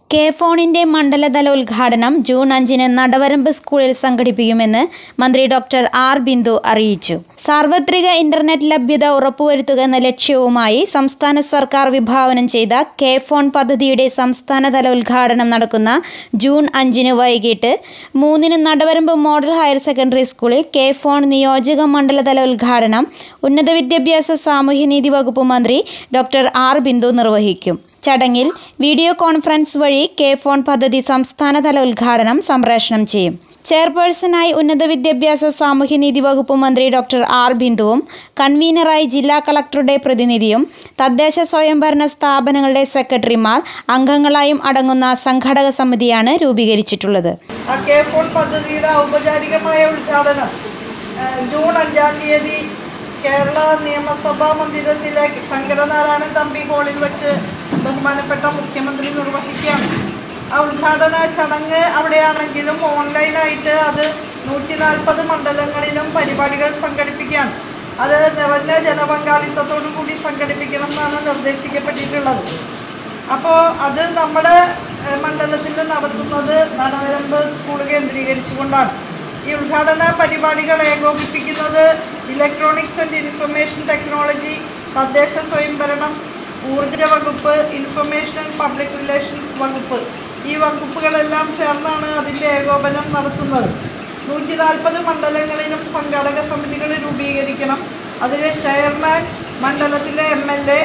K ഫോണിന്റെ മണ്ഡലതല ഉദ്ഘാടനം June അഞ്ചിന് നടവരമ്പ് സ്കൂളിൽ സംഘടിപ്പിക്കുമെന്ന് മന്ത്രി ഡോക്ടർ ആർ ബിന്ദു അറിയിച്ചു സാർവത്രിക ഇന്റർനെറ്റ് ലഭ്യത ഉറപ്പുവരുത്തുക എന്ന ലക്ഷ്യവുമായി സംസ്ഥാന സർക്കാർ വിഭാവനം ചെയ്ത കെ ഫോൺ പദ്ധതിയുടെ സംസ്ഥാനതല ഉദ്ഘാടനം നടക്കുന്ന ജൂൺ അഞ്ചിന് വൈകിട്ട് മൂന്നിന് നടവരമ്പ് മോഡൽ ഹയർ സെക്കൻഡറി സ്കൂളിൽ കെ ഫോൺ നിയോജക മണ്ഡലതല ഉദ്ഘാടനം ഉന്നത വിദ്യാഭ്യാസ സാമൂഹ്യനീതി വകുപ്പ് മന്ത്രി ഡോക്ടർ ആർ ബിന്ദു നിർവഹിക്കും ചടങ്ങിൽ വീഡിയോ കോൺഫറൻസ് വഴി കെ ഫോൺ പദ്ധതി സംസ്ഥാനതല ഉദ്ഘാടനം സംപ്രേഷണം ചെയ്യും ചെയർപേഴ്സണായി ഉന്നത വിദ്യാഭ്യാസ സാമൂഹ്യനീതി വകുപ്പ് മന്ത്രി ഡോക്ടർ ആർ ബിന്ദുവും കൺവീനറായി ജില്ലാ കളക്ടറുടെ പ്രതിനിധിയും തദ്ദേശ സ്വയംഭരണ സ്ഥാപനങ്ങളുടെ സെക്രട്ടറിമാർ അംഗങ്ങളായും അടങ്ങുന്ന സംഘടക സമിതിയാണ് രൂപീകരിച്ചിട്ടുള്ളത് ആ കെ ഫോൺ പദ്ധതിയുടെ ഔപചാരികമായ ഉദ്ഘാടനം ആ, ജൂൺ അഞ്ചാം തീയതി കേരള നിയമസഭാ മന്ദിരത്തിലെ ശങ്കരനാരായണൻ തമ്പി ഹാളിൽ വെച്ച് ബഹുമാനപ്പെട്ട മുഖ്യമന്ത്രി നിർവഹിക്കുകയാണ് ആ ഉദ്ഘാടന ചടങ്ങ് അവിടെയാണെങ്കിലും ഓൺലൈനായിട്ട് അത് നൂറ്റി നാൽപ്പത് മണ്ഡലങ്ങളിലും പരിപാടികൾ സംഘടിപ്പിക്കുകയാണ് അത് നിറഞ്ഞ ജനപങ്കാളിത്തത്തോടു കൂടി സംഘടിപ്പിക്കണം എന്നാണ് നിർദ്ദേശിക്കപ്പെട്ടിട്ടുള്ളത് അപ്പോൾ അത് നമ്മുടെ മണ്ഡലത്തിൽ നടത്തുന്നത് നടവരമ്പ് സ്കൂൾ കേന്ദ്രീകരിച്ചുകൊണ്ടാണ് ഈ ഉദ്ഘാടന പരിപാടികൾ ഏകോപിപ്പിക്കുന്നത് ഇലക്ട്രോണിക്സ് ആൻഡ് ഇൻഫർമേഷൻ ടെക്നോളജി തദ്ദേശ സ്വയംഭരണം ഊർജ വകുപ്പ് ഇൻഫർമേഷൻ ആൻഡ് പബ്ലിക് റിലേഷൻസ് വകുപ്പ് ഈ വകുപ്പുകളെല്ലാം ചേർന്നാണ് അതിൻ്റെ ഏകോപനം നടത്തുന്നത് നൂറ്റി നാൽപ്പത് മണ്ഡലങ്ങളിലും സംഘാടക സമിതികൾ രൂപീകരിക്കണം അതിൽ ചെയർമാൻ മണ്ഡലത്തിലെ എം എൽ എ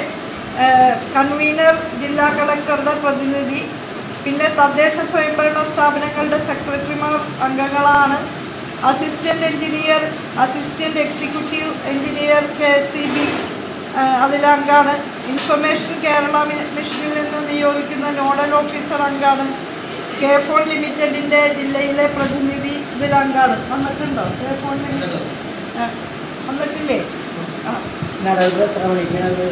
കൺവീനർ ജില്ലാ കളക്ടറുടെ പ്രതിനിധി പിന്നെ തദ്ദേശ സ്വയംഭരണ സ്ഥാപനങ്ങളുടെ സെക്രട്ടറിമാർ അംഗങ്ങളാണ് assistant engineer assistant executive engineer K S C B അതിലെ അംഗമാണ് ഇൻഫർമേഷൻ കേരള മി- മിഷനിൽ നിന്ന് നിയോഗിക്കുന്ന നോഡൽ ഓഫീസർ അംഗമാണ് കെ ഫോൺ ലിമിറ്റഡിൻ്റെ ജില്ലയിലെ പ്രതിനിധി ഇതിൽ അംഗമാണ് വന്നിട്ടുണ്ടോ കെ ഫോൺ ലിമിറ്റഡ് ആ, വന്നിട്ടില്ലേ ആ നടവ് എത്ര മണിക്കാണത്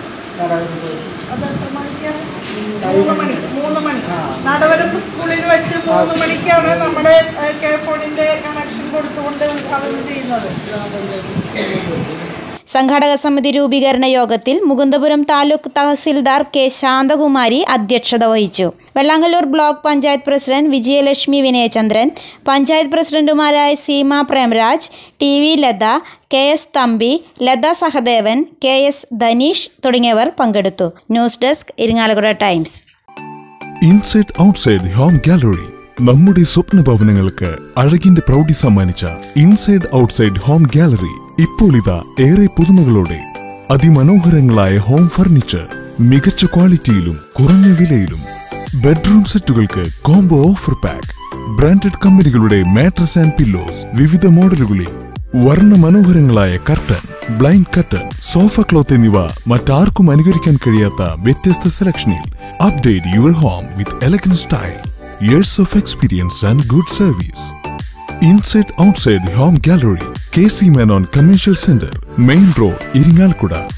നടവ് അത് എത്ര മണിക്കാണ് മൂന്ന് മണി മൂന്ന് മണി നടവരമ്പ് സ്കൂളിൽ വെച്ച് മൂന്ന് മണിക്കാണ് നമ്മുടെ ഏഹ്, കെ ഫോണിന്റെ കണക്ഷൻ കൊടുത്തുകൊണ്ട് ഉദ്ഘാടനം ചെയ്യുന്നത് സംഘാടക സമിതി രൂപീകരണ യോഗത്തിൽ മുകുന്ദപുരം താലൂക്ക് തഹസിൽദാർ കെ ശാന്തകുമാരി അധ്യക്ഷത വഹിച്ചു വെള്ളാങ്കല്ലൂർ ബ്ലോക്ക് പഞ്ചായത്ത് പ്രസിഡന്റ് വിജയലക്ഷ്മി വിനയചന്ദ്രൻ പഞ്ചായത്ത് പ്രസിഡന്റുമാരായ Seema Premraj T V Latha K S Thampi Latha Sahadevan K S Dhaneesh തുടങ്ങിയവർ പങ്കെടുത്തു news desk Irinjalakuda times inside outside home gallery നമ്മുടെ സ്വപ്ന ഭവനങ്ങൾക്ക് അഴകിന്റെ പ്രൗഢി സമ്മാനിച്ച ഇൻസൈഡ് ഔട്ട്സൈഡ് ഹോം ഗാലറി ഇപ്പോൾ ഇതാ ഏറെ പുതുമകളോടെ അതിമനോഹരങ്ങളായ ഹോം ഫർണിച്ചർ മികച്ച ക്വാളിറ്റിയിലും കുറഞ്ഞ വിലയിലും ബെഡ്റൂം സെറ്റുകൾക്ക് കോംബോ ഓഫർ പാക്ക് ബ്രാൻഡഡ് കമ്പനികളുടെ മാട്രസ് ആൻഡ് പില്ലോസ് വിവിധ മോഡലുകളിൽ വർണ്ണ മനോഹരങ്ങളായ curtain blind curtain sofa cloth എന്നിവ മറ്റാർക്കും അനുകരിക്കാൻ കഴിയാത്ത വ്യത്യസ്ത സെലക്ഷനിൽ update your home with elegant style years of experience and good service inside outside home gallery K C Menon commercial centre main road Irinjalakuda